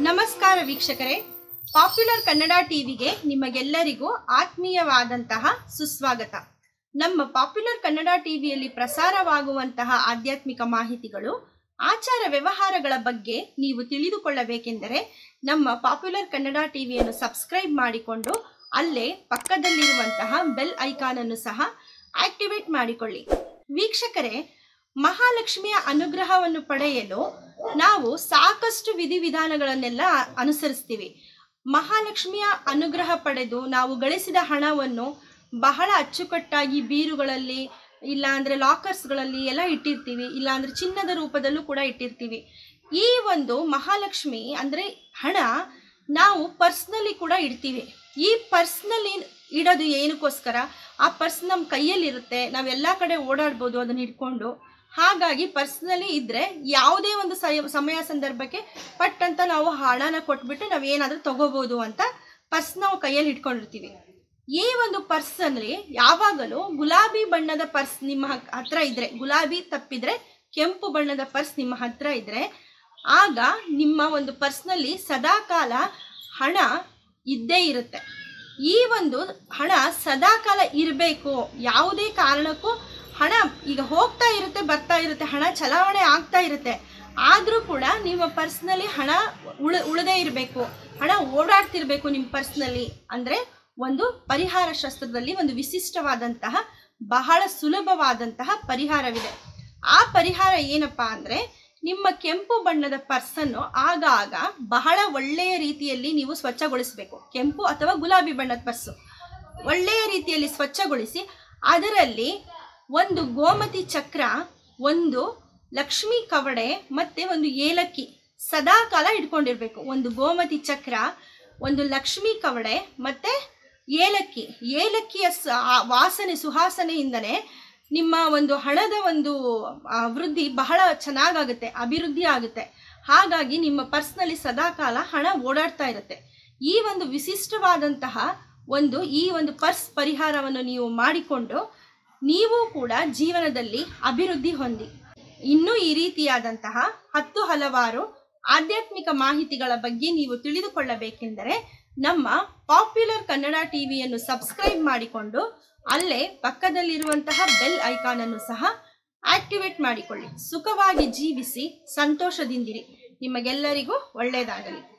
ನಮಸ್ಕಾರ ವೀಕ್ಷಕರೇ ಪಾಪ್ಯುಲರ್ ಕನ್ನಡ ಟಿವಿಗೆ ನಿಮಗೆಲ್ಲರಿಗೂ ಆತ್ಮೀಯವಾದಂತಹ ಸುಸ್ವಾಗತ ನಮ್ಮ ಪಾಪ್ಯುಲರ್ ಕನ್ನಡ ಟಿವಿಯಲ್ಲಿ ಪ್ರಸಾರವಾಗುವಂತಹ ಆಧ್ಯಾತ್ಮಿಕ ಮಾಹಿತಿಗಳು ಆಚಾರ ವ್ಯವಹಾರಗಳ ಬಗ್ಗೆ ನೀವು ತಿಳಿದುಕೊಳ್ಳಬೇಕೆಂದರೆ ನಮ್ಮ ಪಾಪ್ಯುಲರ್ ಕನ್ನಡ ಟಿವಿಯನ್ನು ಸಬ್ಸ್ಕ್ರೈಬ್ ಮಾಡಿಕೊಂಡು ಅಲ್ಲೇ ಪಕ್ಕದಲ್ಲಿರುವಂತಹ ಬೆಲ್ ಐಕಾನ್ ಅನ್ನು ಸಹ ಆಕ್ಟಿವೇಟ್ ಮಾಡಿಕೊಳ್ಳಿ ವೀಕ್ಷಕರೇ ಮಹಾಲಕ್ಷ್ಮಿಯ ಅನುಗ್ರಹವನ್ನು ಪಡೆಯಲು ನಾವು ಸಾಕಷ್ಟು ವಿಧಿವಿಧಾನಗಳನ್ನೆಲ್ಲ ಅನುಸರಿಸ್ತೀವಿ ಮಹಾಲಕ್ಷ್ಮಿಯ ಅನುಗ್ರಹ ಪಡೆದು ನಾವು ಗಳಿಸಿದ ಹಣವನ್ನು ಬಹಳ ಅಚ್ಚುಕಟ್ಟಾಗಿ ಬೀರುಗಳಲ್ಲಿ ಇಲ್ಲ ಅಂದರೆ ಲಾಕರ್ಸ್ಗಳಲ್ಲಿ ಎಲ್ಲ ಇಟ್ಟಿರ್ತೀವಿ ಇಲ್ಲ ಅಂದರೆ ಚಿನ್ನದ ರೂಪದಲ್ಲೂ ಕೂಡ ಇಟ್ಟಿರ್ತೀವಿ ಈ ಒಂದು ಮಹಾಲಕ್ಷ್ಮಿ ಅಂದರೆ ಹಣ ನಾವು ಪರ್ಸ್ನಲ್ಲಿ ಕೂಡ ಇಡ್ತೀವಿ ಈ ಪರ್ಸ್ನಲ್ಲಿ ಇಡೋದು ಏನಕ್ಕೋಸ್ಕರ ಆ ಪರ್ಸ್ ನಮ್ಮ ಕೈಯಲ್ಲಿರುತ್ತೆ ನಾವೆಲ್ಲ ಕಡೆ ಓಡಾಡ್ಬೋದು ಅದನ್ನ ಇಟ್ಕೊಂಡು ಹಾಗಾಗಿ ಪರ್ಸ್ನಲ್ಲಿ ಇದ್ದರೆ ಯಾವುದೇ ಒಂದು ಸಯ- ಸಮಯ ಸಂದರ್ಭಕ್ಕೆ ಪಟ್ ಅಂತ ನಾವು ಹಣನ ಕೊಟ್ಬಿಟ್ಟು ನಾವು ಏನಾದರೂ ತಗೋಬೋದು ಅಂತ ಪರ್ಸ್ ನಾವು ಕೈಯಲ್ಲಿ ಇಟ್ಕೊಂಡಿರ್ತೀವಿ ಈ ಒಂದು ಪರ್ಸಲ್ಲಿ ಯಾವಾಗಲೂ ಗುಲಾಬಿ ಬಣ್ಣದ ಪರ್ಸ್ ನಿಮ್ಮ ಹಕ್- ಹತ್ರ ಇದ್ರೆ ಗುಲಾಬಿ ತಪ್ಪಿದ್ರೆ ಕೆಂಪು ಬಣ್ಣದ ಪರ್ಸ್ ನಿಮ್ಮ ಹತ್ರ ಇದ್ರೆ ಆಗ ನಿಮ್ಮ ಒಂದು ಪರ್ಸ್ನಲ್ಲಿ ಸದಾಕಾಲ ಹಣ ಇದ್ದೇ ಇರುತ್ತೆ ಈ ಒಂದು ಹಣ ಸದಾಕಾಲ ಇರಬೇಕು ಯಾವುದೇ ಕಾರಣಕ್ಕೂ ಹಣ ಈಗ ಹೋಗ್ತಾ ಇರುತ್ತೆ ಬರ್ತಾ ಇರುತ್ತೆ ಹಣ ಚಲಾವಣೆ ಆಗ್ತಾ ಇರುತ್ತೆ ಆದರೂ ಕೂಡ ನಿಮ್ಮ ಪರ್ಸ್ನಲ್ಲಿ ಹಣ ಉಳ ಉಳದೇ ಇರಬೇಕು ಹಣ ಓಡಾಡ್ತಿರ್ಬೇಕು ನಿಮ್ಮ ಪರ್ಸ್ನಲ್ಲಿ ಅಂದರೆ ಒಂದು ಪರಿಹಾರ ಶಾಸ್ತ್ರದಲ್ಲಿ ಒಂದು ವಿಶಿಷ್ಟವಾದಂತಹ ಬಹಳ ಸುಲಭವಾದಂತಹ ಪರಿಹಾರವಿದೆ ಆ ಪರಿಹಾರ ಏನಪ್ಪಾ ಅಂದರೆ ನಿಮ್ಮ ಕೆಂಪು ಬಣ್ಣದ ಪರ್ಸನ್ನು ಆಗಾಗ ಬಹಳ ಒಳ್ಳೆಯ ರೀತಿಯಲ್ಲಿ ನೀವು ಸ್ವಚ್ಛಗೊಳಿಸಬೇಕು ಕೆಂಪು ಅಥವಾ ಗುಲಾಬಿ ಬಣ್ಣದ ಪರ್ಸು ಒಳ್ಳೆಯ ರೀತಿಯಲ್ಲಿ ಸ್ವಚ್ಛಗೊಳಿಸಿ ಅದರಲ್ಲಿ ಒಂದು ಗೋಮತಿ ಚಕ್ರ ಒಂದು ಲಕ್ಷ್ಮೀ ಕವಡೆ ಮತ್ತೆ ಒಂದು ಏಲಕ್ಕಿ ಸದಾ ಕಾಲ ಇಟ್ಕೊಂಡಿರ್ಬೇಕು ಒಂದು ಗೋಮತಿ ಚಕ್ರ ಒಂದು ಲಕ್ಷ್ಮೀ ಕವಡೆ ಮತ್ತೆ ಏಲಕ್ಕಿ ಏಲಕ್ಕಿಯ ಸ- ಆ ವಾಸನೆ ಸುವಾಸನೆಯಿಂದನೇ ನಿಮ್ಮ ಒಂದು ಹಣದ ಒಂದು ಆ, ವೃದ್ಧಿ ಬಹಳ ಚೆನ್ನಾಗಾಗುತ್ತೆ ಅಭಿವೃದ್ಧಿ ಆಗುತ್ತೆ ಹಾಗಾಗಿ ನಿಮ್ಮ ಪರ್ಸ್ನಲ್ಲಿ ಸದಾಕಾಲ ಹಣ ಓಡಾಡ್ತಾ ಇರುತ್ತೆ ಈ ಒಂದು ವಿಶಿಷ್ಟವಾದಂತಹ ಒಂದು ಈ ಒಂದು ಪರ್ಸ್ ಪರಿಹಾರವನ್ನು ನೀವು ಮಾಡಿಕೊಂಡು ನೀವು ಕೂಡ ಜೀವನದಲ್ಲಿ ಅಭಿವೃದ್ಧಿ ಹೊಂದಿ ಇನ್ನೂ ಈ ರೀತಿಯಾದಂತಹ ಹತ್ತು ಹಲವಾರು ಆಧ್ಯಾತ್ಮಿಕ ಮಾಹಿತಿಗಳ ಬಗ್ಗೆ ನೀವು ತಿಳಿದುಕೊಳ್ಳಬೇಕೆಂದರೆ ನಮ್ಮ ಪಾಪ್ಯುಲರ್ ಕನ್ನಡ ಟಿವಿಯನ್ನು ಸಬ್ಸ್ಕ್ರೈಬ್ ಮಾಡಿಕೊಂಡು ಅಲ್ಲೇ ಪಕ್ಕದಲ್ಲಿರುವಂತಹ ಬೆಲ್ ಐಕಾನ್ ಅನ್ನು ಸಹ ಆಕ್ಟಿವೇಟ್ ಮಾಡಿಕೊಳ್ಳಿ ಸುಖವಾಗಿ ಜೀವಿಸಿ ಸಂತೋಷದಿಂದಿರಿ ನಿಮಗೆಲ್ಲರಿಗೂ ಒಳ್ಳೆಯದಾಗಲಿ